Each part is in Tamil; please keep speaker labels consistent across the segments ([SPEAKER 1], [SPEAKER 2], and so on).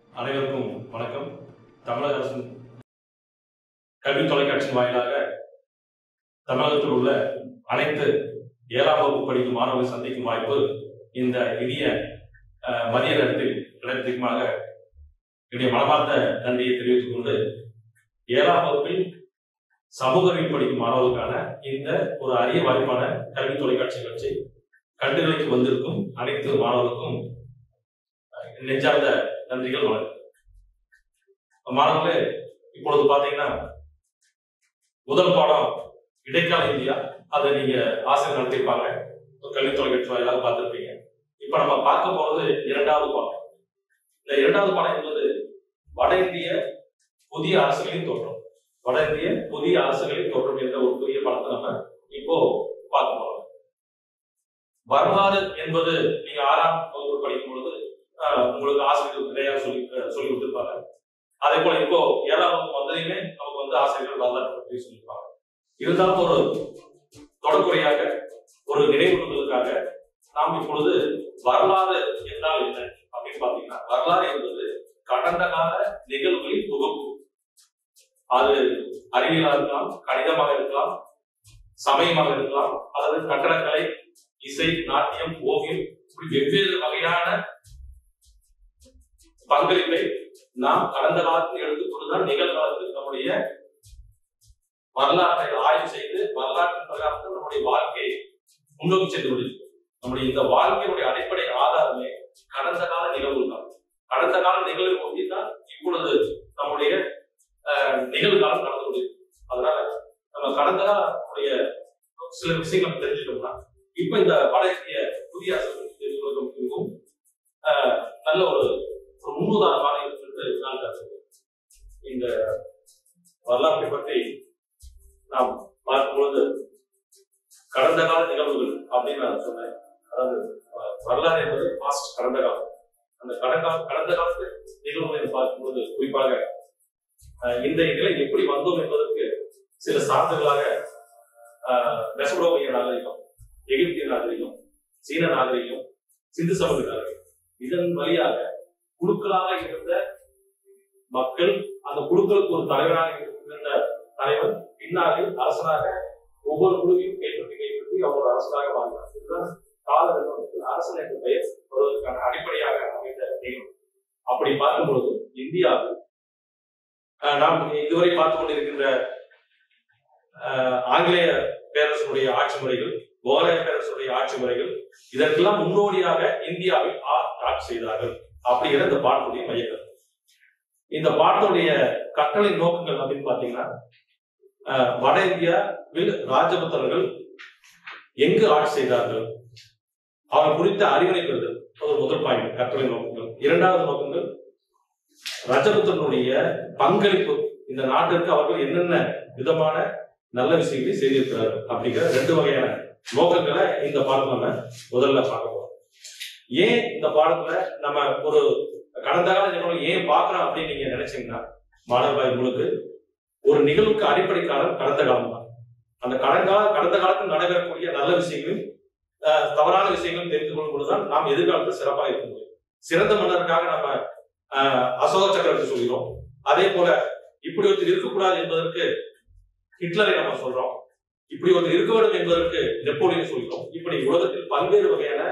[SPEAKER 1] அனைவருக்கும் வணக்கம் தமிழக அரசின் கல்வி தொலைக்காட்சியின் வாயிலாக தமிழகத்தில் உள்ள அனைத்து ஏழாம் வகுப்பு படிக்கும் மாணவர்களை சந்திக்கும் வாய்ப்பு இந்த இனிய அஹ், மதிய நேரத்தில் கிடைத்ததுமாக என்னுடைய மனமார்ந்த நன்றியை தெரிவித்துக் கொண்டு ஏழாம் வகுப்பில் சமூக அறிவியல் படிக்கும் மாணவர்களுக்கான இந்த ஒரு அரிய வாய்ப்பான கல்வி தொலைக்காட்சி நிகழ்ச்சி கண்டுகளுக்கு வந்திருக்கும் அனைத்து மாணவர்களுக்கும் அஹ், நெஞ்சார்ந்த நன்றிகள் வணக்கம் மாணவர்களே இப்பொழுது பாத்தீங்கன்னா முதல் பாடம் இடைக்கால இந்தியா அதை நீங்க ஆசிரியர் நடத்திருப்பாங்க ஒரு கல்வி தொலைக்காட்சி வாயிலாக பார்த்திருப்பீங்க இப்ப நம்ம பார்க்க போறது இரண்டாவது பாடம் இந்த இரண்டாவது பாடம் என்பது வட இந்திய புதிய அரசுகளின் தோற்றம் வட இந்திய புதிய அரசுகளின் தோற்றம் என்ற ஒரு புதிய பாடத்தை நம்ம இப்போ பார்க்க போறோம் வரலாறு என்பது நீங்க ஆறாம் வகுப்பு படிக்கும் பொழுது ஆஹ், உங்களுக்கு ஆசிரியர்கள் நிறைய சொல்லி அஹ், சொல்லி கொடுத்திருப்பாங்க அதே போல இப்போ ஏழாம் வகுப்பு வந்ததையுமே நமக்கு வந்து ஆசிரியர்கள் வரலாற்று பற்றி சொல்லியிருப்பாங்க இருந்தாலும் ஒரு தொடர்புரையாக ஒரு நினைவுறுத்தலுக்காக நாம் இப்பொழுது வரலாறு என்றால் என்ன அப்படின்னு பாத்தீங்கன்னா வரலாறு என்பது கடந்த கால நிகழ்வுகளின் தொகுப்பு அது அறிவியலா இருக்கலாம் கணிதமாக இருக்கலாம் சமயமாக இருக்கலாம் அல்லது கட்டடக்கலை இசை நாட்டியம் ஓவியம் இப்படி வெவ்வேறு வகையான பங்களிப்பை நாம் கடந்த காலத்தில் எடுத்துக்கொண்டுதான் நிகழ்காலத்தில் நம்முடைய வரலாற்றை ஆய்வு செய்து வரலாற்றின் பிரகாரத்தில் நம்முடைய வாழ்க்கையை முன்னோக்கி சென்று கொண்டிருக்கிறோம் நம்முடைய இந்த வாழ்க்கையுடைய அடிப்படை ஆதாரமே கடந்த கால நிகழ்வுகள் தான் கடந்த கால நிகழ்வை ஒட்டி தான் இப்பொழுது நம்முடைய அஹ், நிகழ்காலம் நடந்து கொண்டிருக்கு அதனால நம்ம கடந்த காலத்துடைய சில விஷயங்கள் தெரிஞ்சுட்டோம்னா இப்ப இந்த வட இந்திய புதிய அரசு பற்றி தெரிந்து கொள்வது மிகவும் அஹ், நல்ல ஒரு ஒரு முன்னுதாரணமாக இருக்கிறது நான் கருதுகிறேன் இந்த வரலாற்றை பற்றி நாம் பார்க்கும் பொழுது கடந்த கால நிகழ்வுகள் அப்படின்னு நான் சொன்னேன் அதாவது அஹ், வரலாறு என்பது பாஸ்ட் கடந்த காலம் அந்த கடந்த கால கடந்த காலத்து நிகழ்வுகளை பார்க்கும் பொழுது குறிப்பாக அஹ், இன்றைய நிலை எப்படி வந்தோம் என்பதற்கு சில சான்றுகளாக அஹ், மெசபடோமிய நாகரிகம் எகிப்திய நாகரிகம் சீன நாகரிகம் சிந்து சமவெளி நாகரிகம் இதன் வழியாக குழுக்களாக இருந்த மக்கள் அந்த குழுக்களுக்கு ஒரு தலைவராக இருந்த தலைவர் பின்னாளில் அரசனாக ஒவ்வொரு குழுவையும் கைப்பற்றி கைப்பற்றி அவர் ஒரு அரசனாக வாழ்ந்தார் இதுதான் காலகட்டத்தில் அரசன் என்ற பெயர் வருவதற்கான அடிப்படையாக அமைந்த நிகழ்வு அப்படி பார்க்கும் பொழுது இந்தியாவில் அஹ், நாம் இதுவரை பார்த்து கொண்டிருக்கின்ற அஹ், ஆங்கிலேய பேரரசுடைய ஆட்சி முறைகள் முகலாய பேரரசுடைய ஆட்சி முறைகள் இதற்கெல்லாம் முன்னோடியாக இந்தியாவில் ஆ- ஆட்சி செய்தார்கள் அப்படிங்கிற இந்த பாடத்துடைய மையங்கள் இந்த பாடத்துடைய கட்டளை நோக்கங்கள் அப்படின்னு பாத்தீங்கன்னா அஹ், வட இந்தியாவில் ராஜபுத்திரர்கள் எங்கு ஆட்சி செய்தார்கள் அவர் குறித்த அறிவினை பெறுதல் அது ஒரு முதல் பாயிண்ட் கட்டளை நோக்கங்கள் இரண்டாவது நோக்கங்கள் ரஜபுத்திரனுடைய பங்களிப்பு இந்த நாட்டிற்கு அவர்கள் என்னென்ன விதமான நல்ல விஷயங்களை செய்திருக்கிறார்கள் அப்படிங்கிற ரெண்டு வகையான நோக்கங்களை இந்த பாடத்துல நம்ம முதல்ல பார்க்க போறோம் ஏன் இந்த பாடத்துல நம்ம ஒரு கடந்த கால நிகழ்வு ஏன் பார்க்கறோம் அப்படின்னு நீங்க நினைச்சீங்கன்னா மாணவர்கள் உங்களுக்கு ஒரு நிகழ்வுக்கு அடிப்படை காலம் கடந்த காலம் தான் அந்த கடந்த கால கடந்த காலத்தில் நடைபெறக்கூடிய நல்ல விஷயங்களும் அஹ், தவறான விஷயங்களும் தெரிந்து கொள்ளும் பொழுதுதான் நாம் எதிர்காலத்தில் சிறப்பாக இருக்க முடியும் சிறந்த மன்னருக்காக நம்ம அஹ், அசோக சக்கரவர்த்தி சொல்கிறோம் அதே போல இப்படி ஒருத்தர் இருக்கக்கூடாது என்பதற்கு ஹிட்லரை நம்ம சொல்றோம் இப்படி ஒருத்தர் இருக்க வேண்டும் என்பதற்கு நெப்போலியன் சொல்கிறோம் இப்படி உலகத்தில் பல்வேறு வகையான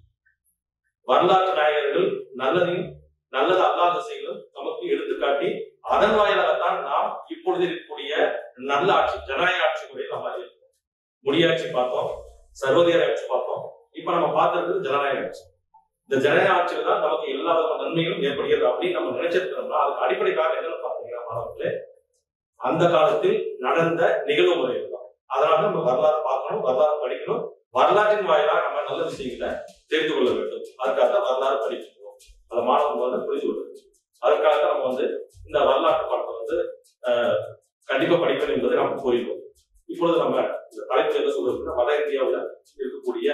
[SPEAKER 1] வரலாற்று நாயகர்கள் நல்லதையும் நல்லது அல்லாத செயலும் நமக்கு எடுத்துக்காட்டி அதன் வாயிலாகத்தான் நாம் இப்பொழுது இருக்கக்கூடிய நல்ல ஆட்சி ஜனநாயக ஆட்சி முறையை நம்ம அறிவிக்கிறோம் முடியாட்சி பார்த்தோம் சர்வதேச ஆட்சி பார்த்தோம் இப்ப நம்ம பார்த்திருக்கிறது ஜனநாயக ஆட்சி இந்த ஜனநாயக ஆட்சியில தான் நமக்கு எல்லா விதமான நன்மைகளும் ஏற்படுகிறது அப்படின்னு நம்ம நினைச்சிருக்கிறோம்னா அதுக்கு அடிப்படை காரணம் என்னன்னு பாத்தீங்கன்னா மாணவர்களே அந்த காலத்தில் நடந்த நிகழ்வு முறைகள் தான் அதனால நம்ம வரலாறு பார்க்கணும் வரலாறு படிக்கணும் வரலாற்றின் வாயிலாக நம்ம நல்ல விஷயங்களை தெரிந்து கொள்ள வேண்டும் அதுக்காக தான் வரலாறு படிக்கணும் அதை மாணவர்கள் வந்து புரிந்து கொள்வது அதற்காக தான் நம்ம வந்து இந்த வரலாற்று பாடத்தை வந்து அஹ், கண்டிப்பா படிக்கணும் என்பதை நம்ம கூறினோம் இப்பொழுது நம்ம இந்த தலைப்பு என்ன சொல்றதுன்னா வட இந்தியாவுல இருக்கக்கூடிய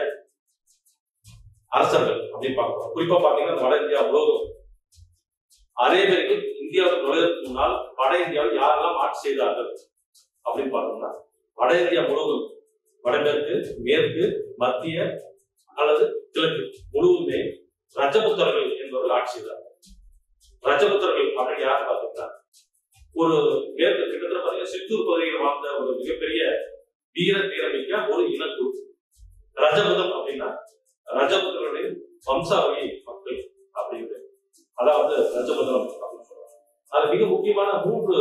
[SPEAKER 1] அரசர்கள் அப்படின்னு பார்க்கிறோம் குறிப்பா பாத்தீங்கன்னா இந்த வட இந்தியா முழுவதும் அரேபியர்கள் இந்தியாவுக்கு நுழைவதற்கு முன்னால் வட இந்தியாவில் யாரெல்லாம் ஆட்சி செய்தார்கள் அப்படின்னு பார்த்தோம்னா வட இந்தியா முழுவதும் வடமேற்கு மேற்கு மத்திய அல்லது கிழக்கு முழுவதுமே ரஜபுத்தர்கள் என்பவர்கள் ஆட்சி செய்தார்கள் ரஜபுத்திரர்கள் அப்படின்னு யார் பார்த்தீங்கன்னா ஒரு மேற்கு கிட்டத்தட்ட பார்த்தீங்கன்னா சித்தூர் பகுதியில் வாழ்ந்த ஒரு மிகப்பெரிய வீர தீரமிக்க ஒரு இனக்குழு ரஜபுதம் அப்படின்னா ரஜபுத்திரர்களுடைய வம்சாவளி மக்கள் அப்படிங்கிறது அதாவது ரஜபுத்திரம் அப்படின்னு சொல்றாங்க அது மிக முக்கியமான மூன்று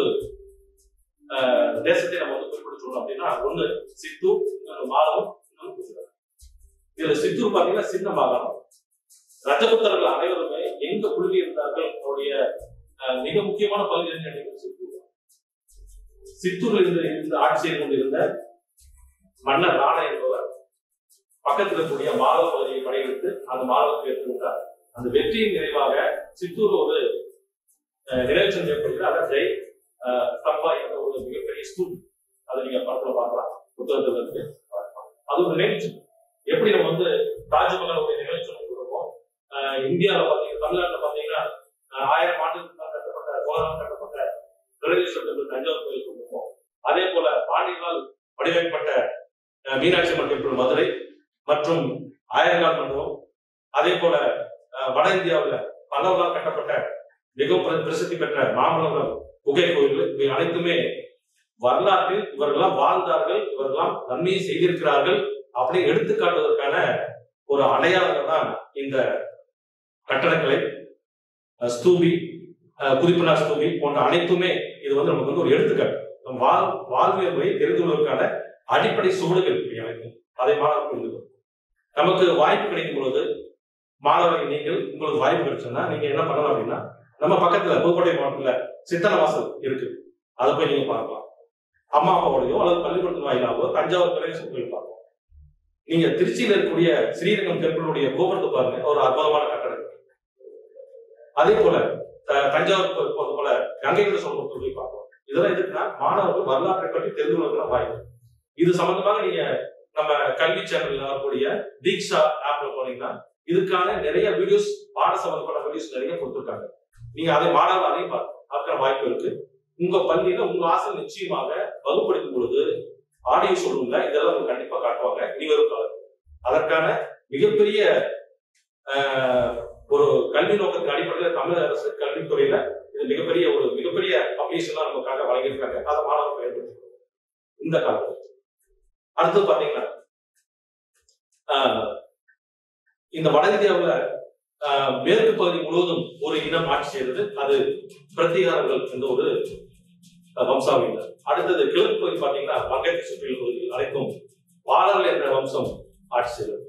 [SPEAKER 1] ஆஹ், தேசத்தை நம்ம வந்து குறிப்பிட்டு சொல்லணும் அப்படின்னா ஒண்ணு சித்தூர் இன்னொன்று மாதவம் இன்னொன்று குஜராத் இதுல சித்தூர் பார்த்தீங்கன்னா சின்ன மாகாணம் ரஜபுத்தர்கள் அனைவருமே எங்க குழுவி இருந்தார்கள் அவருடைய அஹ், மிக முக்கியமான பகுதி என்ன கேட்டீங்கன்னா சித்தூர் தான். சித்தூரில் இருந்து இந்த ஆட்சி செய்து கொண்டிருந்த மன்னர் ராணா என்பவர் பக்கத்தில் இருக்கக்கூடிய மாதவ பகுதியை படையெடுத்து அந்த மாதவத்தை எடுத்துக்கொண்டார் அந்த வெற்றியின் நிறைவாக சித்தூர் ஒரு அஹ், நினைவுச்சம் ஏற்படுகிறது அதை ஜெய் அஹ், ஸ்தம்பா என்ற ஒரு மிகப்பெரிய ஸ்கூல் அதை நீங்க படத்துல பார்க்கலாம் புத்தகத்துல இருக்கு அது ஒரு நினைவுச்சம் எப்படி நம்ம வந்து தாஜ்மஹால் ஒரு நினைவுச்சம் சொல்றோமோ அஹ், இந்தியாவுல பாத்தீங்கன்னா தமிழ்நாட்டுல பாத்தீங்கன்னா அஹ், ஆயிரம் ஆண்டுகளுக்கு முன்னால் கட்டப்பட்ட சோழனால் கட்டப்பட்ட பிரகதீஸ்வரர் டெம்பிள் தஞ்சாவூர் கோயில் சொல்றோமோ அதே போல பாண்டியர்களால் வடிவமைக்கப்பட்ட அஹ், மீனாட்சி அம்மன் டெம்பிள் மதுரை மற்றும் ஆயிரங்கால் மண்டபம் அதே போல அஹ், வட இந்தியாவுல பல்லவர்களால் கட்டப்பட்ட மிகவும் பிர- பிரசித்தி பெற்ற மாமல்லபுரம் குகை கோயில்கள் இவை அனைத்துமே வரலாற்றில் இவர்கள்லாம் வாழ்ந்தார்கள் இவர்கள்லாம் நன்மையை செய்திருக்கிறார்கள் அப்படி எடுத்துக்காட்டுவதற்கான ஒரு அடையாளங்கள் தான் இந்த கட்டடக்கலை அஹ், ஸ்தூபி அஹ், குதிப்பினார் ஸ்தூபி போன்ற அனைத்துமே இது வந்து நமக்கு வந்து ஒரு எடுத்துக்காட்டு நம் வாழ் வாழ்வியல் முறையை தெரிந்து கொள்வதற்கான அடிப்படை சுவடுகள் இவை அனைத்தும் அதை மாணவர்கள் புரிந்து கொள்ளும். நமக்கு வாய்ப்பு கிடைக்கும் பொழுது மாணவர்கள் நீங்கள் உங்களுக்கு வாய்ப்பு கிடைச்சுன்னா நீங்க என்ன பண்ணலாம் அப்படின்னா நம்ம பக்கத்துல புதுக்கோட்டை மாவட்டத்துல சித்தன வாசல் இருக்கு அதை போய் நீங்க பார்க்கலாம் அம்மா அப்பாவோடையோ அல்லது பள்ளிக்கூடத்தின் வாயிலாகவோ தஞ்சாவூர் பிரதேசம் போய் பார்க்கலாம் நீங்க திருச்சியில இருக்கக்கூடிய ஸ்ரீரங்கம் டெம்பிளுடைய கோபுரத்தை பாருங்க ஒரு அற்புதமான கட்டடம் அதே போல த- தஞ்சாவூர் போ- போறது போல கங்கை கொண்ட சோழபுரத்தை போய் பார்க்கலாம் இதெல்லாம் எதுக்குன்னா மாணவர்கள் வரலாற்றை பற்றி தெரிந்து கொள்வதற்கான வாய்ப்பு இது சம்பந்தமாக நீங்க நம்ம கல்வி சேனல்ல வரக்கூடிய தீக்ஷா ஆப்ல போனீங்கன்னா இதுக்கான நிறைய வீடியோஸ் பாட சம்பந்தப்பட்ட வீடியோஸ் நிறைய கொடுத்துருக்காங்க நீங்க அதை மாணவர்கள் அதையும் பார்க்கலாம் அதுக்கான வாய்ப்பு இருக்கு உங்க பள்ளியில உங்க ஆசிரியர் நிச்சயமாக வகுப்படுத்தும் பொழுது ஆடியோ சொல்லுங்க இதெல்லாம் உங்களுக்கு கண்டிப்பா காட்டுவாங்க இனி வரும் காலம் அதற்கான மிகப்பெரிய ஆஹ், ஒரு கல்வி நோக்கத்தின் அடிப்படையில் தமிழக அரசு கல்வித்துறையில இது மிகப்பெரிய ஒரு மிகப்பெரிய அப்ளிகேஷன் நமக்காக வழங்கியிருக்காங்க அதை மாணவர்கள் பயன்படுத்திக்கணும் இந்த காலத்தில் அடுத்து பாத்தீங்கன்னா ஆஹ், இந்த வட இந்தியாவுல ஆஹ், மேற்கு பகுதி முழுவதும் ஒரு இனம் ஆட்சி செய்தது அது பிரத்திகாரங்கள் என்ற ஒரு அஹ், வம்சாவளியினர் அடுத்தது கிழக்கு பகுதி பாத்தீங்கன்னா வங்கத்தை சுற்றியுள்ள பகுதிகள் அனைத்தும் வாழல் என்ற வம்சம் ஆட்சி செய்தது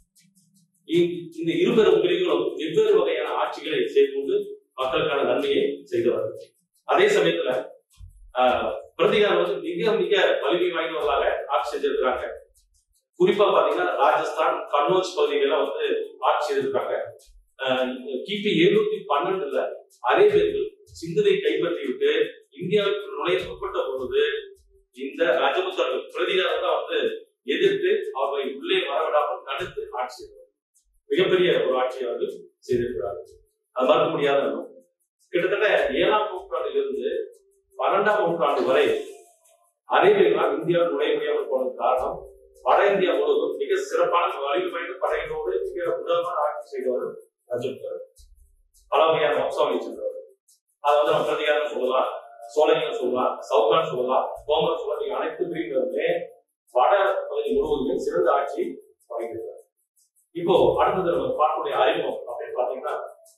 [SPEAKER 1] இ- இந்த இருபெரும் பிரிவுகளும் வெவ்வேறு வகையான ஆட்சிகளை செய்து கொண்டு மக்களுக்கான நன்மையை செய்தவர்கள் அதே சமயத்துல ஆஹ், பிரதிகாரம் வந்து மிக மிக வலிமை வாய்ந்தவர்களாக ஆட்சி செஞ்சிருக்கிறாங்க குறிப்பா பாத்தீங்கன்னா ராஜஸ்தான் கன்னோஜ் பகுதிகளெல்லாம் வந்து ஆட்சி செய்திருக்காங்க ஆஹ், கிபி எழுநூத்தி பன்னெண்டுல அரேபியர்கள் சிந்தனை கைப்பற்றி விட்டு இந்தியாவுக்கு நுழைய முற்பட்ட பொழுது இந்த ராஜபுத்தர்கள் பிரதிகாரம் தான் வந்து எதிர்த்து அவர்களை உள்ளே வரவிடாமல் தடுத்து ஆட்சி செய்தார் மிகப்பெரிய ஒரு ஆட்சியை அவர்கள் செய்திருக்கிறார்கள் அது மறக்க முடியாத ஒன்று. கிட்டத்தட்ட ஏழாம் நூற்றாண்டிலிருந்து பன்னெண்டாம் நூற்றாண்டு வரை அரேபியர்களால் இந்தியாவில் நுழைய முடியாமல் போனது காரணம் வட இந்தியா முழுவதும் மிக சிறப்பான வலிமை வாய்ந்த படைகளோடு மிக உன்னதமான ஆட்சி செய்தவர் ராஜபுத்தர் பல வகையான வம்சாவளி சென்றவர் அதை வந்து நம்ம பிரதிகாரம் சொல்லலாம் சோழர்கள் சொல்லலாம் சவுகான் சொல்லலாம் கோமர் சொல்லலாம் நீங்க அனைத்து பிரிவுகளுமே வட பகுதி முழுவதுமே சிறந்த ஆட்சி வழங்கியிருக்கிறார் இப்போ அடுத்தது நம்ம பார்க்கக்கூடிய அறிமுகம் அப்படின்னு பாத்தீங்கன்னா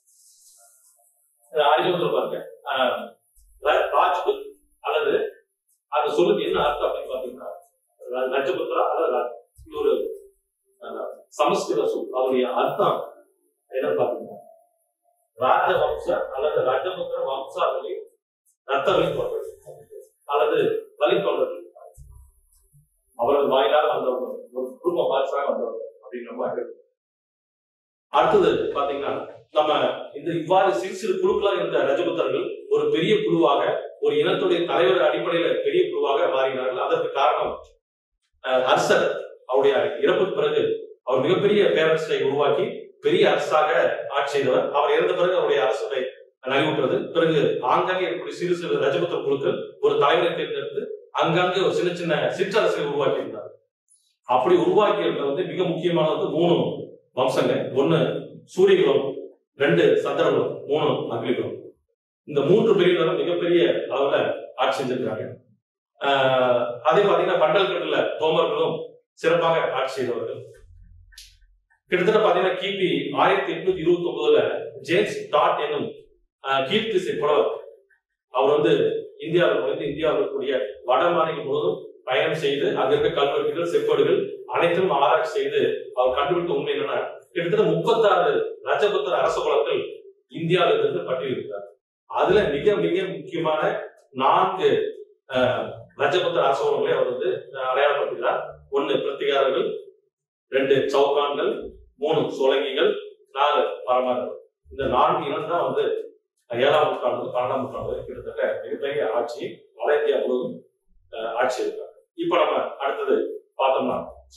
[SPEAKER 1] இந்த அறிமுகத்துல பாருங்க ஆஹ், ர- ராஜ்புத் அல்லது அந்த சொல்லுக்கு என்ன அர்த்தம் அப்படின்னு பாத்தீங்கன்னா ர- ரஜபுத்ரா அல்லது ரா- இது ஒரு ஆஹ், சமஸ்கிருத சொல் அதனுடைய அர்த்தம் என்னன்னு பாத்தீங்கன்னா ராஜவம்ச அல்லது ராஜபுத்திர வம்சாவளி ரத்த வழித்தோன்றல் அல்லது வழித்தோன்றல் அவரது வாயிலாக வந்தவங்க ஒரு குடும்ப வாரிசாக வந்தவங்க அப்படிங்கிற மாதிரி இருக்கு. அடுத்தது பாத்தீங்கன்னா நம்ம இந்த இவ்வாறு சிறு சிறு குழுக்களாக இருந்த ரஜபுத்தர்கள் ஒரு பெரிய குழுவாக ஒரு இனத்துடைய தலைவர் அடிப்படையில பெரிய குழுவாக மாறினார்கள் அதற்கு காரணம் அஹ், அரசர் அவருடைய இறப்புக்கு பிறகு அவர் மிகப்பெரிய பேரரசை உருவாக்கி பெரிய அரசாக ஆட்சி செய்தவர் அவர் இறந்த பிறகு அவருடைய அரசை நலிவுற்றது பிறகு ஆங்காங்கே இருக்கக்கூடிய சிறு சிறு ரஜபுத்திர குழுக்கள் ஒரு தலைவரை தேர்ந்தெடுத்து அங்கங்கே ஒரு சின்ன சின்ன சிற்றரசை உருவாக்கி இருந்தார் அப்படி உருவாக்கியதுல வந்து மிக முக்கியமானது வந்து மூணு வம்சங்க ஒண்ணு சூரியகுலம் ரெண்டு சந்திரகுலம் மூணு அக்னிகுலம் இந்த மூன்று பிரிவினரும் மிகப்பெரிய அளவுல ஆட்சி செஞ்சிருக்காங்க ஆஹ் அதே பாத்தீங்கன்னா பண்டல்கட்டுல தோமர்களும் சிறப்பாக ஆட்சி செய்தவர்கள் கிட்டத்தட்ட பாத்தீங்கன்னா கிபி ஆயிரத்தி எட்நூத்தி இருபத்தி ஒன்பதுல ஜேம்ஸ் டாட் என்னும் ஆஹ் கீர்த்திசை புலவர் அவர் வந்து இந்தியாவில் வந்து இந்தியாவில் இருக்கக்கூடிய வட மாநிலம் முழுவதும் பயணம் செய்து அங்க இருக்க கல்வெட்டுகள் செப்பேடுகள் அனைத்தும் ஆராய்ச்சி செய்து அவர் கண்டுபிடித்த உண்மை என்னன்னா கிட்டத்தட்ட முப்பத்தாறு ரஜபுத்தர் அரச குலங்கள் இந்தியாவில் இருந்து பட்டியலிருக்கிறார் அதுல மிக மிக முக்கியமான நான்கு ஆஹ், ரஜபுத்தர் அரச குலங்களை அவர் வந்து ஆஹ், அடையாளப்படுத்துகிறார் ஒண்ணு பிரத்திகாரர்கள் ரெண்டு சவுகான்கள் மூணு சோழங்கிகள் நாலு பரமார்கள் இந்த நான்கு இனம் தான் வந்து ஏழாம் நூற்றாண்டு பன்னெண்டாம் நூற்றாண்டு வரை கிட்டத்தட்ட மிகப்பெரிய ஆட்சி வட இந்தியா முழுவதும் ஆஹ், ஆட்சி இருக்காங்க இப்ப நம்ம அடுத்தது பார்த்தோம்னா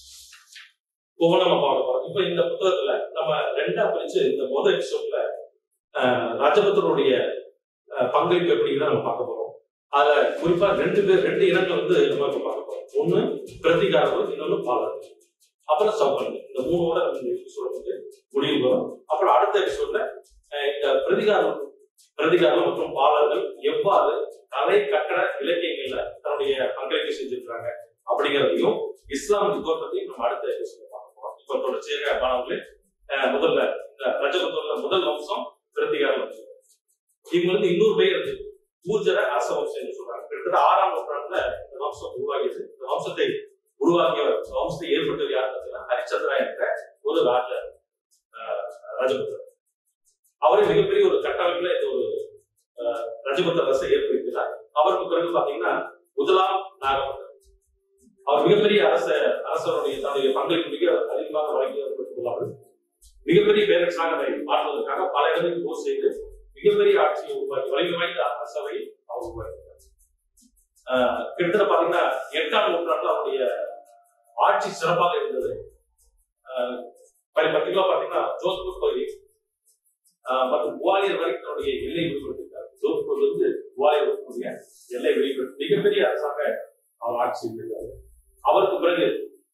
[SPEAKER 1] ஒவ்வொரு நம்ம பார்க்க போறோம் இப்ப இந்த புத்தகத்துல நம்ம ரெண்டா பிரிச்சு இந்த முதல் எபிசோட்ல ராஜபுத்தருடைய அஹ், பங்களிப்பு எப்படிங்கிறத நம்ம பார்க்க போறோம் அதுல குறிப்பா ரெண்டு பேர் ரெண்டு இனங்கள் வந்து நம்ம இப்ப பார்க்க போறோம் ஒண்ணு பிரதிகாரர்கள் இன்னொன்னு பாலர்கள் அப்புறம் சவுக்கர்கள் இந்த மூணோட நம்ம இந்த எபிசோட வந்து முடிவு வரும் அப்புறம் அடுத்த எபிசோட்ல இந்த பிரதிகாரம் பிரதிகாரம் மற்றும் பாலர்கள் எவ்வாறு கலை கட்டட இலக்கியங்கள்ல தன்னுடைய பங்களிப்பை செஞ்சிருக்காங்க அப்படிங்கிறதையும் இஸ்லாம் தோற்றத்தையும் நம்ம அடுத்த எபிசோட பார்க்க போறோம் இப்ப தொடர்ச்சியாக மாணவர்களே அஹ், முதல்ல இந்த ரஜபுத்தோட முதல் வம்சம் பிரதிகார வம்சம் இவங்க வந்து இன்னொரு பெயர் இருக்கு ஊர்ஜர அரச வம்சம் என்று சொல்றாங்க கிட்டத்தட்ட ஆறாம் நூற்றாண்டுல இந்த வம்சம் உருவாகியது இந்த வம்சத்தை உருவாக்கியவர் இந்த வம்சத்தை ஏற்பட்டவர் யாருன்னு பார்த்தீங்கன்னா ஹரிச்சந்திரா என்ற ஒரு ராஜ அஹ், ராஜபுத்திரர் அவரே மிகப்பெரிய ஒரு கட்டமைப்புல இந்த ஒரு அஹ், ரஜபுத்திர அரசை ஏற்படுத்தினார் அவருக்கு பிறகு பாத்தீங்கன்னா முதலாம் நாகபுத்தர் அவர் மிகப்பெரிய அரச அரசருடைய தன்னுடைய பங்களிப்பு மிக அதிகமாக வழங்கியவர் மிகப்பெரிய பேரரசாக அதை மாற்றுவதற்காக பல இடங்களில் போர் செய்து மிகப்பெரிய ஆட்சியை உருவாக்கி வலிமை வாய்ந்த அரசவை அவர் உருவாக்கினார் ஆஹ் கிட்டத்தட்ட பாத்தீங்கன்னா எட்டாம் நூற்றாண்டுல அவருடைய ஆட்சி சிறப்பாக இருந்தது ஆஹ் பர்டிகுலா பாத்தீங்கன்னா ஜோத்பூர் பகுதி ஆஹ் மற்றும் குவாலியர் வரை தன்னுடைய எல்லை விரிவுபடுத்திருக்கார் ஜோத்பூர்ல இருந்து குவாலியர் இருக்கக்கூடிய எல்லை வெளிப்படுத்தி மிகப்பெரிய அரசாக அவர் ஆட்சி செய்திருக்காரு அவருக்கு பிறகு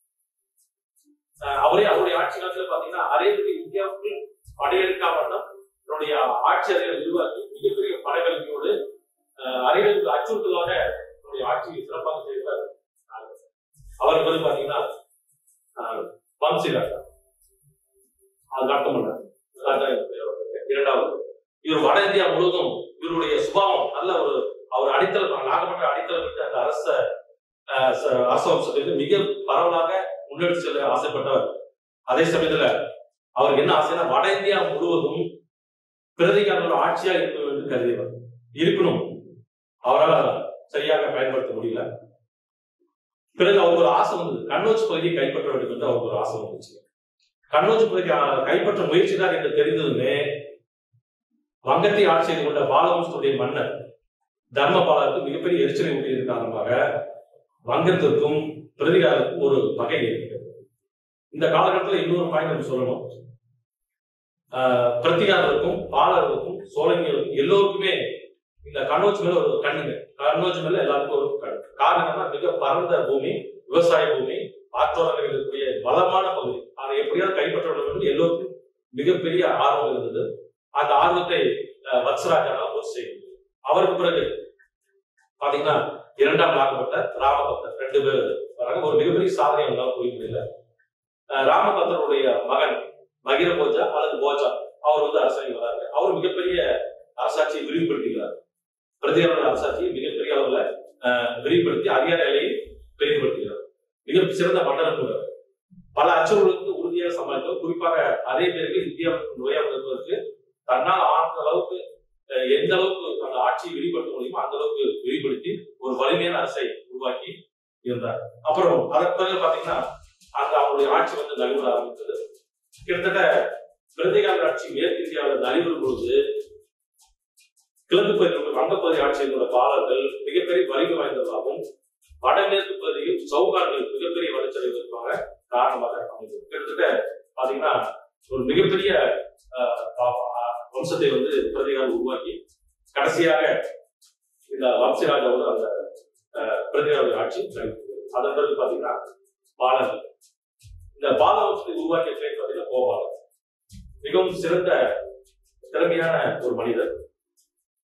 [SPEAKER 1] ஆஹ் அவரே அவருடைய ஆட்சி காலத்துல பாத்தீங்கன்னா அரேபிய இந்தியாவுக்கு படையெடுக்காம தன்னுடைய ஆட்சி அறிவை உருவாக்கி மிகப்பெரிய படைவலிமையோடு ஆஹ் அரேபியருக்கு அச்சுறுத்தலாக தன்னுடைய ஆட்சியை சிறப்பாக செய்வார் அவருக்கு வந்து பாத்தீங்கன்னா ஆஹ் வம்சி ராஜா அது அர்த்தம் பண்றாரு ராஜா என்ற பெயர் அவருக்கு. இரண்டாவது இவர் வட இந்தியா முழுவதும் இவருடைய சுபாவம் நல்ல ஒரு அவர் அடித்தளம் நாகப்பட்ட அடித்தளம் விட்டு அந்த அரச ஆஹ் ச- அரச வம்சத்துக்கு மிக பரவலாக முன்னெடுத்து செல்ல ஆசைப்பட்டவர் அதே சமயத்துல அவருக்கு என்ன ஆசைன்னா வட இந்தியா முழுவதும் பிரதிகாரங்களோட ஆட்சியா இருக்கணும் என்று கருதியவர் இருக்கணும் அவரால் சரியாக பயன்படுத்த முடியல பிறகு அவருக்கு ஒரு ஆசை வந்தது கண்ணோச் பகுதியை கைப்பற்ற வேண்டும் என்று அவருக்கு ஒரு ஆசை வந்துச்சு கண்ணோச் பகுதியை ஆஹ், கைப்பற்ற முயற்சிதான் என்று தெரிந்ததுமே வங்கத்தை ஆட்சி செய்து கொண்ட பாலவம்சத்துடைய மன்னர் தர்மபாலருக்கு மிகப்பெரிய எரிச்சலை ஊட்டியதன் காரணமாக வங்கத்திற்கும் பிரதிகாரத்துக்கும் ஒரு பகை ஏற்பட்டது இந்த காலகட்டத்தில் இன்னொரு பாயிண்ட் நம்ம சொல்லணும் ஆஹ் பிரத்திகாரருக்கும் பாலருக்கும் சோழங்களுக்கும் எல்லோருக்குமே இந்த கண்ணோஜ் மேல ஒரு கண்ணுங்க கண்ணோஜ் மேல எல்லாருக்கும் ஒரு கண் காரணம் என்னன்னா மிக பரந்த பூமி விவசாய பூமி ஆற்றோரங்கள் இருக்கக்கூடிய பலமான பகுதி அதை எப்படியாவது கைப்பற்ற வேண்டும் என்று எல்லோருக்கும் மிகப்பெரிய ஆர்வம் இருந்தது அந்த ஆர்வத்தை ஆஹ் வத்சராஜாவால் பூர்த்தி செய்ய முடியும். அவருக்கு பிறகு பாத்தீங்கன்னா இரண்டாம் நாகப்பட்டர் ராமபக்தர் ரெண்டு பேர் வராங்க ஒரு மிகப்பெரிய சாதனை அவங்களால புரிய முடியல அஹ் ராமபக்தருடைய மகன் மகிர போஜா அல்லது போஜா அவர் வந்து அரசாணி வராங்க அவர் மிகப்பெரிய அரசாட்சியை விரிவுபடுத்துகிறார் பிரதிகார அரசாட்சியை மிகப்பெரிய அளவுல அஹ், விரிவுபடுத்தி அதிகார நிலையை விரிவுபடுத்துகிறார் மிக சிறந்த மன்னரும் கூட பல அச்சுறுத்தலுக்கு உறுதியாக சமாளித்தவர் குறிப்பாக அரேபியர்கள் இந்தியாவுக்கு நுழையாமல் இருப்பதற்கு தன்னால் ஆன அளவுக்கு அஹ், எந்த அளவுக்கு அந்த ஆட்சியை விரிவுபடுத்த முடியுமோ அந்த அளவுக்கு விரிவுபடுத்தி ஒரு வலிமையான அரசை உருவாக்கி இருந்தார் அப்புறம் அதற்கு பிறகு பாத்தீங்கன்னா அந்த அவருடைய ஆட்சி வந்து நலிவுற ஆரம்பித்தது கிட்டத்தட்ட பிரதிகார ஆட்சி மேற்கு இந்தியாவில் நலிவுறும் பொழுது கிழக்கு பகுதியில் வங்கப்பகுதி ஆட்சியினோட பாலர்கள் மிகப்பெரிய வலிமை வாய்ந்ததாகவும் வடமேற்கு பகுதியில் சவுகார்கள் மிகப்பெரிய வளர்ச்சியடைவதற்காக காரணமாக அமைந்தது கிட்டத்தட்ட பாத்தீங்கன்னா ஒரு மிகப்பெரிய ஆஹ், ஆஹ், வம்சத்தை வந்து பிரதிகாரம் உருவாக்கி கடைசியாக இந்த வம்சராஜாவோட அந்த ஆஹ், பிரதிகார ஆட்சி நடைபெற்றது அதன் பிறகு பாத்தீங்கன்னா பாலர்கள் இந்த பால வம்சத்தை உருவாக்கிய பேர் பாத்தீங்கன்னா கோபாலன் மிகவும் சிறந்த திறமையான ஒரு மனிதர்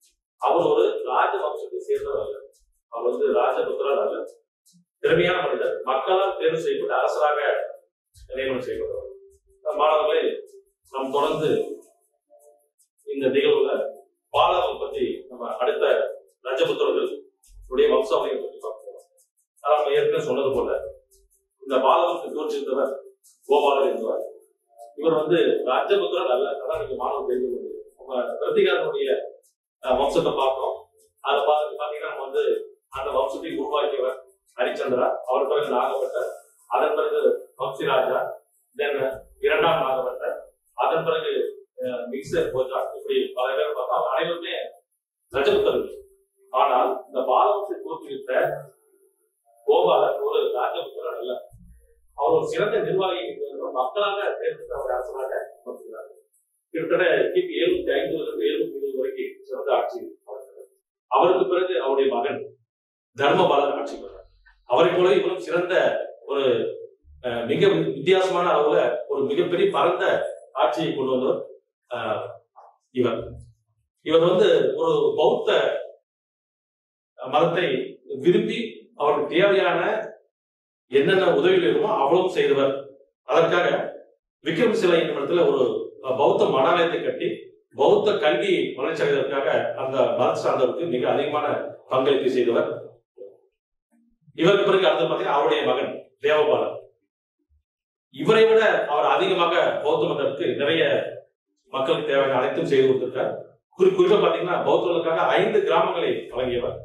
[SPEAKER 1] அவர் ஒரு ராஜ வம்சத்தை சேர்ந்தவர் அல்ல அவர் வந்து ராஜபுத்திரர் அல்ல திறமையான மனிதர் மக்களால் தேர்வு செய்யப்பட்ட அரசராக நியமனம் செய்யப்பட்டவர் மாணவர்களே நாம் தொடர்ந்து இந்த நிகழ்வுல பாலகம் பத்தி நம்ம அடுத்த ரஜபுத்திரர்கள் உடைய வம்சாவளியை பற்றி பார்ப்போம் அதான் நம்ம ஏற்கனவே சொன்னது போல இந்த பாலகத்துக்கு தோற்றிருந்தவர் கோபாலர் என்பவர் இவர் வந்து ராஜபுத்திரர் அல்ல அதான் நீங்க மாணவர் தெரிந்து கொண்டு நம்ம பிரதிகாரனுடைய அஹ், வம்சத்தை பார்த்தோம் அதை பார்த்து பாத்தீங்கன்னா நம்ம வந்து அந்த வம்சத்தை உருவாக்கியவர் ஹரிச்சந்திரா அவர் பிறகு நாகப்பட்டர் அதன் பிறகு வம்சிராஜா தென் இரண்டாம் நாகப்பட்டர் அதன் பிறகு அஹ், மிக்சர் போஜா இப்படி பல பேர் பார்த்தா அவங்க அனைவருமே ரஜபுத்தர்கள் ஆனால் இந்த பாலவத்தை தோற்றுவித்த கோபாலர் ஒரு ராஜபுத்திரர் அல்ல அவர் ஒரு சிறந்த நிர்வாகி என்பவர் மக்களாக தேர்ந்தெடுத்த ஒரு அரசராக அமர்த்துகிறார் கிட்டத்தட்ட கிபி எழுநூத்தி ஐந்துல இருந்து எழுநூத்தி இருபது வரைக்கும் சிறந்த ஆட்சி நடத்தினார். அவருக்கு பிறகு அவருடைய மகன் தர்மபாலர் ஆட்சி பெறார் அவரை போல இவரும் சிறந்த ஒரு அஹ், மிக வித்தியாசமான அளவுல ஒரு மிகப்பெரிய பரந்த ஆட்சியை கொண்டு வந்தவர் அஹ், இவர் இவர் வந்து ஒரு பௌத்த மதத்தை விரும்பி அவருக்கு தேவையான என்னென்ன உதவிகள் இருக்குமோ அவ்வளவும் செய்தவர் அதற்காக விக்ரம் சிலை என்ற இடத்துல ஒரு பௌத்த மடாலயத்தை கட்டி பௌத்த கல்வி வளர்ச்சி அடைவதற்காக அந்த மத சார்ந்தவருக்கு மிக அதிகமான பங்களிப்பு செய்தவர் இவருக்கு பிறகு அடுத்து பார்த்தீங்கன்னா அவருடைய மகன் தேவபாலன் இவரை விட அவர் அதிகமாக பௌத்த மதத்துக்கு நிறைய மக்களுக்கு தேவையான அனைத்தும் செய்து கொடுத்திருக்கார் குறி குறிப்பா பாத்தீங்கன்னா பௌத்தர்களுக்காக ஐந்து கிராமங்களை வழங்கியவர்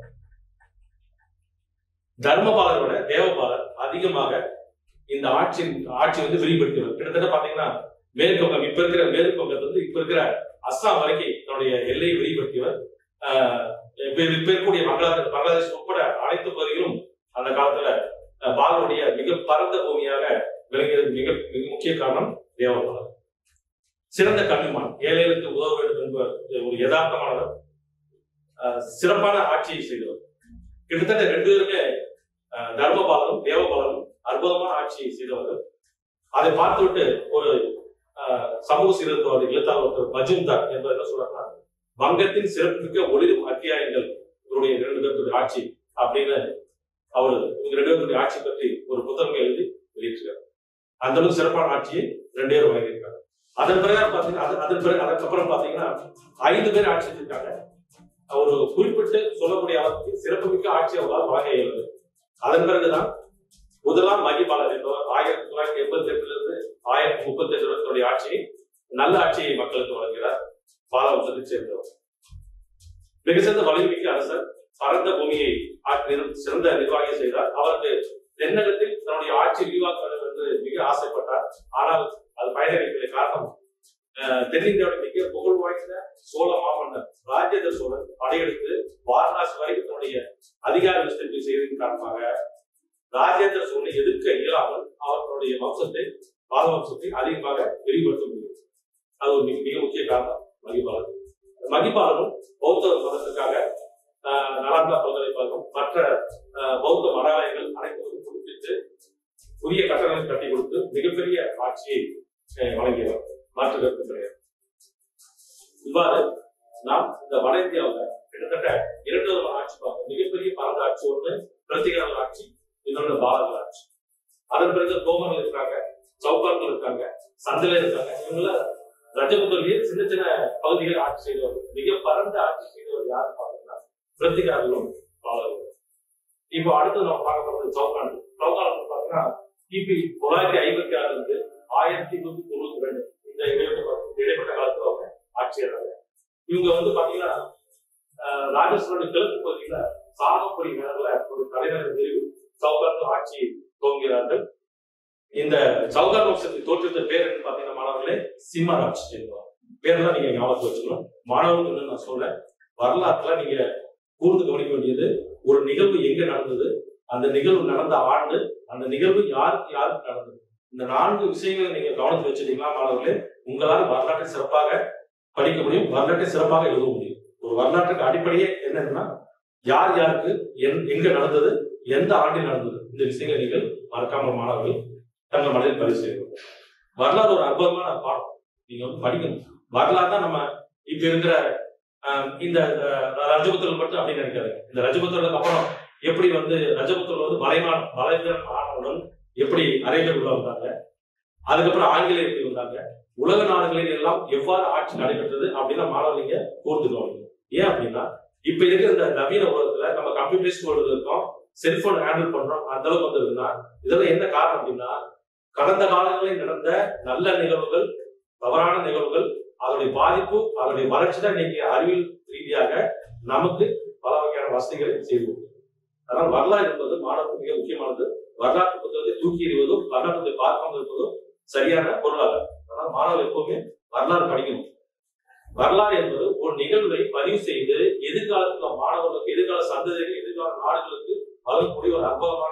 [SPEAKER 1] தர்மபாலரை விட தேவபாலர் அதிகமாக இந்த ஆட்சி ஆட்சி வந்து விரிவுபடுத்தியவர் கிட்டத்தட்ட பாத்தீங்கன்னா மேற்கு வங்கம் இப்ப இருக்கிற மேற்கு வங்கத்துல இருந்து இப்ப இருக்கிற அஸ்ஸாம் வரைக்கும் தன்னுடைய எல்லையை விரிவுபடுத்தியவர் ஆஹ் இப்ப இப்ப இருக்கக்கூடிய பங்களாதேஷ் பங்களாதேஷ் உட்பட அனைத்து பகுதிகளும் அந்த காலத்துல அஹ், பாலருடைய மிக பரந்த பூமியாக விளங்கியது மிக மிக முக்கிய காரணம் தேவபாலர் சிறந்த கல்விமான் ஏழைகளுக்கு உதவ வேண்டும் என்பவர் ஒரு யதார்த்தமானவர் ஆஹ், சிறப்பான ஆட்சியை செய்தவர் கிட்டத்தட்ட ரெண்டு பேருமே ஆஹ், தர்மபாலரும் தேவபாலரும் அற்புதமான ஆட்சியை செய்தவர்கள் அதை பார்த்துவிட்டு ஒரு ஆஹ், சமூக சீர்திருத்தவாதி எழுத்தாளர் ஒருத்தர் மஜும்தார் என்பவர் என்ன சொல்றாருன்னா வங்கத்தின் சிறப்புமிக்க ஒளிரும் அத்தியாயங்கள் இவருடைய இரண்டு பேருடைய ஆட்சி அப்படின்னு அவர் இவங்க ரெண்டு பேருடைய ஆட்சி பற்றி ஒரு புத்தகம் எழுதி வெளியிட்டிருக்காரு அந்த அளவுக்கு சிறப்பான ஆட்சியை ரெண்டு பேரும் வழங்கியிருக்காங்க அதன் பிறகு பாத்தீங்கன்னா அது- அதன் பிறகு அதுக்கப்புறம் பாத்தீங்கன்னா ஐந்து பேர் ஆட்சி செஞ்சிருக்காங்க ஒரு குறிப்பிட்டு சொல்லக்கூடிய அளவுக்கு சிறப்புமிக்க ஆட்சி அவரால் வழங்க இயலுது அதன் பிறகுதான் முதலாம் மகிபாலர் என்பவர் ஆயிரத்தி தொள்ளாயிரத்தி எண்பத்தி எட்டுல இருந்து ஆயிரத்தி முப்பத்தி எட்டு வருஷத்துடைய ஆட்சியை நல்ல ஆட்சியை மக்களுக்கு வழங்குகிறார் பாலவம்சத்தை சேர்ந்தவர் மிக சிறந்த வலிமைமிக்க அரசர் பரந்த பூமியை ஆட்சி நிர்- சிறந்த நிர்வாகி செய்தார் அவருக்கு தென்னகத்தில் தன்னுடைய ஆட்சி விரிவாக்க வேண்டும் என்று மிக ஆசைப்பட்டார் ஆனால் அது பயனளிக்கவில்லை காரணம் அஹ், தென்னிந்தியாவுடைய மிக புகழ் வாய்ந்த சோழ மாமன்னர் ராஜேந்திர சோழன் படையெடுத்து வாரணாசி வரைக்கும் தன்னுடைய அதிகார விஸ்தரிப்பு செய்ததன் காரணமாக ராஜேந்திர சோழனை எதிர்க்க இயலாமல் அவர் தன்னுடைய வம்சத்தை பால வம்சத்தை அதிகமாக விரிவுபடுத்த முடியும் அது ஒரு மிக மிக முக்கிய காரணம் மகிபாலன் மகிபாலனும் பௌத்த மதத்துக்காக ஆஹ், நலந்தா பல்கலைக்கழகம் மற்ற ஆஹ், பௌத்த மடாலயங்கள் அனைத்தும் புதுப்பித்து புதிய கட்டணங்களை கட்டி கொடுத்து மிகப்பெரிய ஆட்சியை ஆஹ், வழங்கியவர் மாற்று கருத்து கிடையாது இவ்வாறு நாம் இந்த வட இந்தியாவில் கிட்டத்தட்ட இரண்டு விதமான ஆட்சி பார்த்தோம் மிகப்பெரிய பரந்த ஆட்சி ஒன்று பிரத்திகார ஆட்சி இன்னொன்று பாலகர் ஆட்சி அதன் பிறகு தோமர்கள் இருக்காங்க சவுகார்கள் இருக்காங்க சந்தில இருக்காங்க இவங்கள ரஜபுதலியே சின்ன சின்ன பகுதிகளை ஆட்சி செய்தவர் மிக பரந்த ஆட்சி செய்தவர் யாரு பார்த்தீங்கன்னா பிரத்திகாரர்களும் பாலகர்களும் இப்போ அடுத்து நம்ம பார்க்க போறது சவுகான் சவுகான் பார்த்தீங்கன்னா கிபி தொள்ளாயிரத்தி ஐம்பத்தி ஆறுல இருந்து ஆயிரத்தி நூத்தி தொண்ணூத்தி ரெண்டு இந்த இடைப்பட்ட இந்த இடைப்பட்ட காலத்துல அவங்க ஆட்சியராங்க இவங்க வந்து பாத்தீங்கன்னா ஆஹ், ராஜஸ்தானுடைய கிழக்கு பகுதியில சாகப்பொடி நகர்ல ஒரு தலைநகர் நிறுவி சவுகான் ஆட்சி துவங்குகிறார்கள் இந்த சவுகான் வம்சத்துக்கு தோற்றத்த பேர் என்ன பாத்தீங்கன்னா மாணவர்களே சிம்மராஜ் என்பவர் பேர்லாம் நீங்க ஞாபகத்தில் வச்சுக்கணும் மாணவர்களுக்கு இன்னும் நான் சொல்றேன் வரலாற்றுல நீங்க கூர்ந்து கவனிக்க வேண்டியது ஒரு நிகழ்வு எங்க நடந்தது அந்த நிகழ்வு நடந்த ஆண்டு அந்த நிகழ்வு யாருக்கு யாருக்கு நடந்தது இந்த நான்கு விஷயங்களை நீங்க கவனத்தில் வச்சுட்டீங்களா மாணவர்களே உங்களால் வரலாற்றை சிறப்பாக படிக்க முடியும் வரலாற்றை சிறப்பாக எழுத முடியும் ஒரு வரலாற்றுக்கு அடிப்படையே என்னன்னா யார் யாருக்கு எந்- எங்க நடந்தது எந்த ஆண்டில் நடந்தது இந்த விஷயங்களை நீங்கள் மறக்காம மாணவர்கள் தங்கள் மனதில் பதிவு செய்யணும் வரலாறு ஒரு அற்புதமான பாடம் நீங்க வந்து படிக்கணும் வரலாறு தான் நம்ம இப்ப இருக்கிற ஆஹ் இந்த அஹ், ரஜபுத்திரர்கள் மட்டும் அப்படின்னு நினைக்காதுங்க இந்த ரஜபுத்திரர்களுக்கு அப்புறம் எப்படி வந்து ரஜபுத்திரர்கள் வந்து மலைநாடு மலைநாடு ஆனவுடன் எப்படி அரேபியர் உள்ள வந்தாங்க அதுக்கப்புறம் ஆங்கிலேயர் எப்படி வந்தாங்க உலக நாடுகளில் எல்லாம் எவ்வாறு ஆட்சி நடைபெற்றது அப்படின்னு மாணவர் நீங்க கூர்ந்துக்கணும் ஏன் அப்படின்னா இப்ப இருக்கிற இந்த நவீன உலகத்துல நம்ம கம்ப்யூட்டரைஸ் வேர்ல்டு இருக்கோம் செல்போன் ஹேண்டில் பண்றோம் அந்த அளவுக்கு வந்ததுன்னா இதெல்லாம் என்ன காரணம் அப்படின்னா கடந்த காலங்களில் நடந்த நல்ல நிகழ்வுகள் தவறான நிகழ்வுகள் அதனுடைய பாதிப்பு அதனுடைய வளர்ச்சி தான் இன்னைக்கு அறிவியல் ரீதியாக நமக்கு பல வகையான வசதிகளை செய்து கொடுக்குது. அதனால் வரலாறு என்பது மாணவருக்கு மிக முக்கியமானது வரலாற்று புத்தகத்தை தூக்கி எறிவதும் வரலாற்றை பார்க்காமல் இருப்பதும் சரியான பொருளாதாரம் அதனால் மாணவர் எப்பவுமே வரலாறு படிக்கணும் வரலாறு என்பது ஒரு நிகழ்வை பதிவு செய்து எதிர்காலத்துல மாணவர்களுக்கு எதிர்கால சந்ததிகள் எதிர்கால நாடுகளுக்கு வழங்கக்கூடிய ஒரு அற்புதமான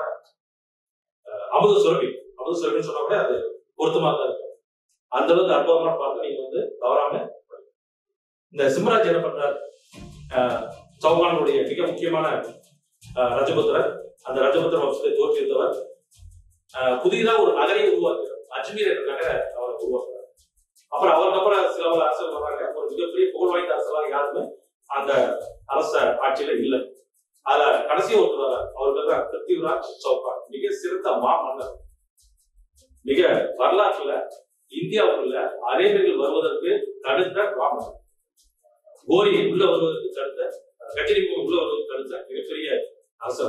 [SPEAKER 1] அஹ், அமுத சுரபி அமுத சுரபின்னு சொன்னா கூட அது பொருத்தமாக தான் இருக்கும் அந்த அளவுக்கு அற்புதமான பார்த்து நீங்க வந்து தவறாம படிக்கணும். இந்த சிம்மராஜ் என்ன பண்றார் அஹ், சௌகானுடைய மிக முக்கியமான அஹ், ரஜபுத்திரர் அந்த ரஜபுத்திர வம்சத்தை தோற்றுவித்தவர் அஹ், புதிதாக ஒரு நகரை உருவாக்குறார் அஜ்மீர் என்ற நகரை அவர் உருவாக்குறார் அப்புறம் அவருக்கு அப்புறம் சில பல அரசர்கள் வர்றாங்க ஒரு மிகப்பெரிய புகழ் வாய்ந்த அரசராக யாருமே அந்த அரச ஆட்சியில இல்லை அதுல கடைசி ஒருத்தர் வர்றார் அவர் பேர் தான் பிருத்திவிராஜ் சௌகான் மிக சிறந்த மா மன்னர் மிக வரலாற்றுல இந்தியாவுக்குள்ள அரேபியர்கள் வருவதற்கு தடுத்த ராமன் கோரி உள்ள வருவதற்கு தடுத்த கஜினி உள்ள வருவதற்கு தடுத்த மிகப்பெரிய அரசர்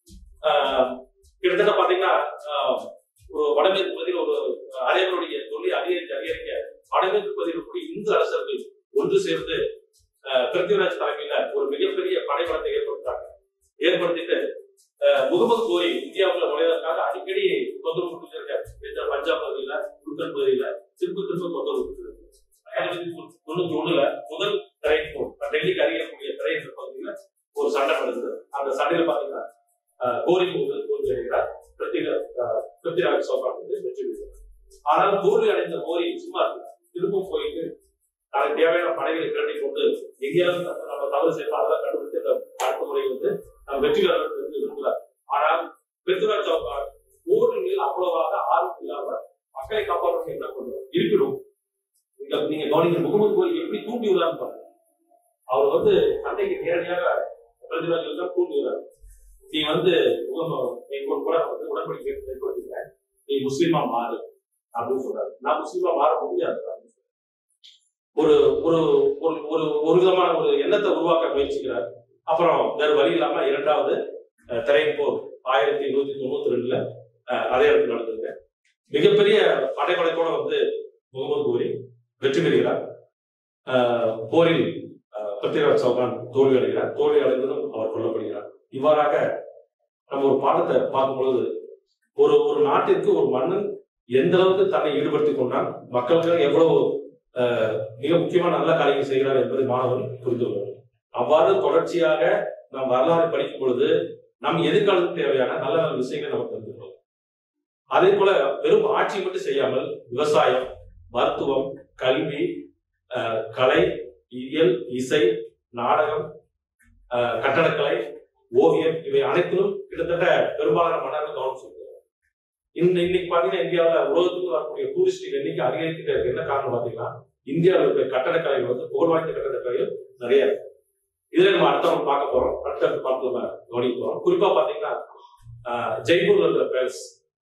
[SPEAKER 1] ஆஹ் கிட்டத்தட்ட பாத்தீங்கன்னா ஆஹ் ஒரு வடமேற்கு பகுதியில் ஒரு அரேபியருடைய தொழில் அதிகரிக்க அதிகரிக்க வடமேற்கு பகுதியில் இருக்கக்கூடிய இந்து அரசர்கள் ஒன்று சேர்ந்து ஆஹ் பிருத்திவிராஜ் தலைமையில ஒரு மிகப்பெரிய படைபலத்தை ஏற்படுத்தாங்க ஏற்படுத்திட்டு ஆஹ் முகமது கோரி இந்தியாவுக்குள்ள நுழைவதற்காக அடிக்கடி தொந்தரவு கொடுத்துருக்காரு இந்த பஞ்சாப் பகுதியில உத்தர் பகுதியில திரும்ப திரும்ப தொந்தரவு கொடுத்துருக்கு ஆயிரத்தி தொண்ணூத்தி ஒண்ணுல முதல் திரையின் போர் டெல்லிக்கு அருகக்கூடிய திரையின் பகுதியில ஒரு சண்டை நடந்தது அந்த சண்டையில பாத்தீங்கன்னா ஆஹ் கோரி முதல் தோல்வி அடைகிறார் பிருத்திவிராஜ் ஆஹ் பிருத்திவிராஜ் சௌகான் வந்து வெற்றி பெறுகிறார் ஆனால் தோல்வி அடைந்த கோரி சும்மா இருக்கு திரும்ப போயிட்டு தனக்கு தேவையான படைகளை திரட்டி கொண்டு எங்கேயாவது நம்ம தவறு செய்யணும் அதெல்லாம் கண்டுபிடித்து அந்த அடுத்த முறை வந்து நம்ம வெற்றிகரமாக இருந்து விரும்புகிறார் ஆனால் பிருத்திவிராஜ் சௌகான் போரின் மேல் அவ்வளவாக ஆர்வம் இல்லாம மக்களை காப்பாற்ற என்ன பண்ணுவோம் இருக்கணும் நீங்க நீங்க கவனிங்க முகமது கோரி எப்படி தூண்டி விடுறான்னு பாருங்க அவர் வந்து சண்டைக்கு நேரடியாக பிருத்திவிராஜ் தான் தூண்டி விடுறாரு நீ வந்து முகமது எங்க கூட வந்து உடன்படிக்கை ஏற்படுத்திக்க நீ முஸ்லீமா மாறு அப்படின்னு சொல்றாரு நான் முஸ்லீமா மாற முடியாது அப்படின்னு சொல்றாரு. ஒரு ஒரு ஒரு ஒரு ஒரு விதமான ஒரு எண்ணத்தை உருவாக்க முயற்சிக்கிறார் அப்புறம் வேற வழி இல்லாம இரண்டாவது அஹ், திரையின் போர் ஆயிரத்தி நூத்தி தொண்ணூத்தி ரெண்டுல அஹ், அதே இடத்துல நடந்ததுங்க மிகப்பெரிய படைப்படைப்போட வந்து முகமது கோரி வெற்றி பெறுகிறார் அஹ், போரில் அஹ், பிருத்திவிராஜ் சௌகான் தோல்வி அடைகிறார் தோல்வி அடைந்ததும் அவர் கொல்லப்படுகிறார் இவ்வாறாக நம்ம ஒரு பாடத்தை பார்க்கும் பொழுது ஒரு ஒரு நாட்டிற்கு ஒரு மன்னன் எந்த அளவுக்கு தன்னை ஈடுபடுத்திக் கொண்டான் மக்களுக்கு எவ்வளவு அஹ், மிக முக்கியமான நல்ல காரியங்கள் செய்கிறார் என்பதை மாணவன் புரிந்து கொள்வார் அவ்வாறு தொடர்ச்சியாக நாம் வரலாறு படிக்கும் பொழுது நம் எதிர்காலத்துக்கு தேவையான நல்ல நல்ல விஷயங்களை நம்ம தெரிஞ்சுக்கிறோம் அதே போல வெறும் ஆட்சி மட்டும் செய்யாமல் விவசாயம் மருத்துவம் கல்வி அஹ், கலை இயல் இசை நாடகம் அஹ், கட்டடக்கலை ஓவியம் இவை அனைத்திலும் கிட்டத்தட்ட பெரும்பாலான மன்னர்கள் கவனம் செலுத்துகிறார் இன்ன இன்னைக்கு பாத்தீங்கன்னா இந்தியாவில் உலகத்துக்கு வரக்கூடிய டூரிஸ்ட் எண்ணிக்கை அதிகரித்துட்டே இருக்கு என்ன காரணம் பாத்தீங்கன்னா இந்தியாவில் இருக்கிற கட்டடக்கலைகள் வந்து புகழ் வாய்ந்த கட்டடக்கலைகள் நிறைய இருக்கு இதுல நம்ம அடுத்தவங்க பார்க்க போறோம் அடுத்தடுத்து பார்த்து நம்ம கவனிக்க போறோம் குறிப்பா பாத்தீங்கன்னா ஆஹ், ஜெய்ப்பூர்ல இருக்கிற பேலஸ்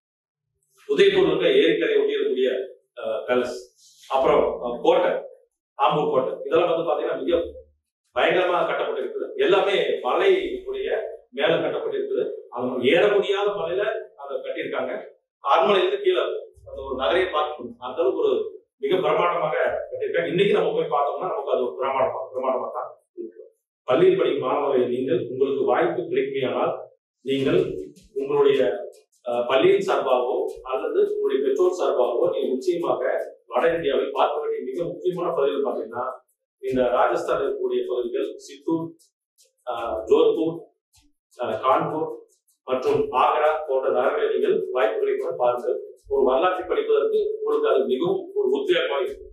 [SPEAKER 1] உதய்பூர்ல இருக்கிற ஏரிக்கரை ஒட்டி இருக்கக்கூடிய பேலஸ் அப்புறம் அஹ், கோட்டை ஆம்பூர் கோட்டை இதெல்லாம் வந்து பாத்தீங்கன்னா மிக பயங்கரமா கட்டப்பட்டிருக்குது எல்லாமே மலையுடைய மேல கட்டப்பட்டிருக்குது அவங்க ஏற முடியாத மலையில அதை கட்டியிருக்காங்க அரண்மனையிலிருந்து கீழே அந்த ஒரு நகரையை பார்க்க முடியும் அந்த அளவுக்கு ஒரு மிக பிரமாண்டமாக கட்டியிருக்காங்க இன்னைக்கு நம்ம போய் பார்த்தோம்னா நமக்கு அது ஒரு பிரமாண்டமா பிரமாண்டமா தான் இருக்கு பள்ளியில் படிக்கும் மாணவர்கள் நீங்கள் உங்களுக்கு வாய்ப்பு கிடைக்குமையானால் நீங்கள் உங்களுடைய அஹ், பள்ளியின் சார்பாகவோ அல்லது உங்களுடைய பெற்றோர் சார்பாகவோ நீங்கள் நிச்சயமாக வட இந்தியாவில் பார்க்க வேண்டிய மிக முக்கியமான பகுதிகள் பார்த்தீங்கன்னா இந்த ராஜஸ்தான் இருக்கக்கூடிய பகுதிகள் சித்தூர் ஆஹ், ஜோத்பூர் ஆஹ், கான்பூர் மற்றும் ஆக்ரா போன்ற நகரங்களை நீங்கள் வாய்ப்புகளை கூட பாருங்கள் ஒரு வரலாற்றை படிப்பதற்கு உங்களுக்கு அது மிகவும் ஒரு உத்வேகமாக இருக்கும்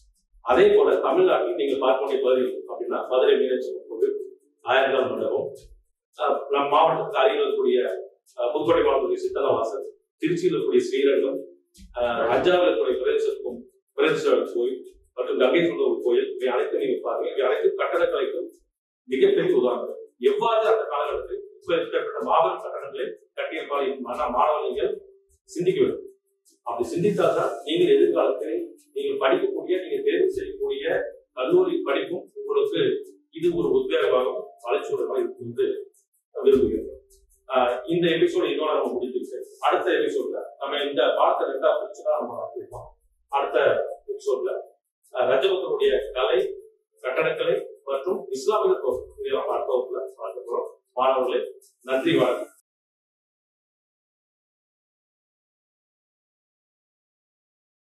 [SPEAKER 1] அதே போல தமிழ்நாட்டில் நீங்கள் பார்க்க வேண்டிய பகுதிகள் அப்படின்னா மதுரை மீனாட்சி அம்மன் கோவில் ஆயிரங்கால் மண்டபம் ஆஹ், நம் மாவட்டத்துக்கு அருகில் இருக்கக்கூடிய ஆஹ், புதுக்கோட்டை மாவட்டத்துடைய சித்தனவாசல் திருச்சியில் இருக்கக்கூடிய ஸ்ரீரங்கம் ஆஹ், அஞ்சாவில் இருக்கக்கூடிய பிரதேசத்துக்கும் பிரதேச கோயில் மற்றும் கங்கை சொன்ன ஒரு கோயில் இவை அனைத்தும் நீங்க பாருங்க இவை அனைத்தும் கட்டடக்கலைக்கும் மிகப்பெரிய உதாரணம் எவ்வாறு அந்த காலகட்டத்தில் இப்ப இருக்கிற மாபெரும் கட்டடங்களை கட்டியிருப்பார் மாணவர்கள் நீங்கள் சிந்திக்க வேண்டும் அப்படி சிந்தித்தால்தான் நீங்கள் எதிர்காலத்தில் நீங்கள் படிக்கக்கூடிய நீங்க தேர்வு செய்யக்கூடிய கல்லூரி படிப்பும் உங்களுக்கு இது ஒரு உத்வேகமாகவும் வளர்ச்சியோடமாக இருக்கும் என்று விரும்புகிறேன் ஆஹ் இந்த எபிசோடு இதோட நம்ம முடிஞ்சிருக்கு அடுத்த எபிசோட்ல நம்ம இந்த பாடத்தை ரெண்டா பிரிச்சு தான் நம்ம பார்த்திருக்கோம் அடுத்த எபிசோட்ல ரஜபத்தனுடைய கலை கட்டடக்கலை மற்றும் இஸ்லாமிய கோவில் இதெல்லாம் அடுத்த வகுப்புல பார்க்க போறோம் மாணவர்களே நன்றி வணக்கம்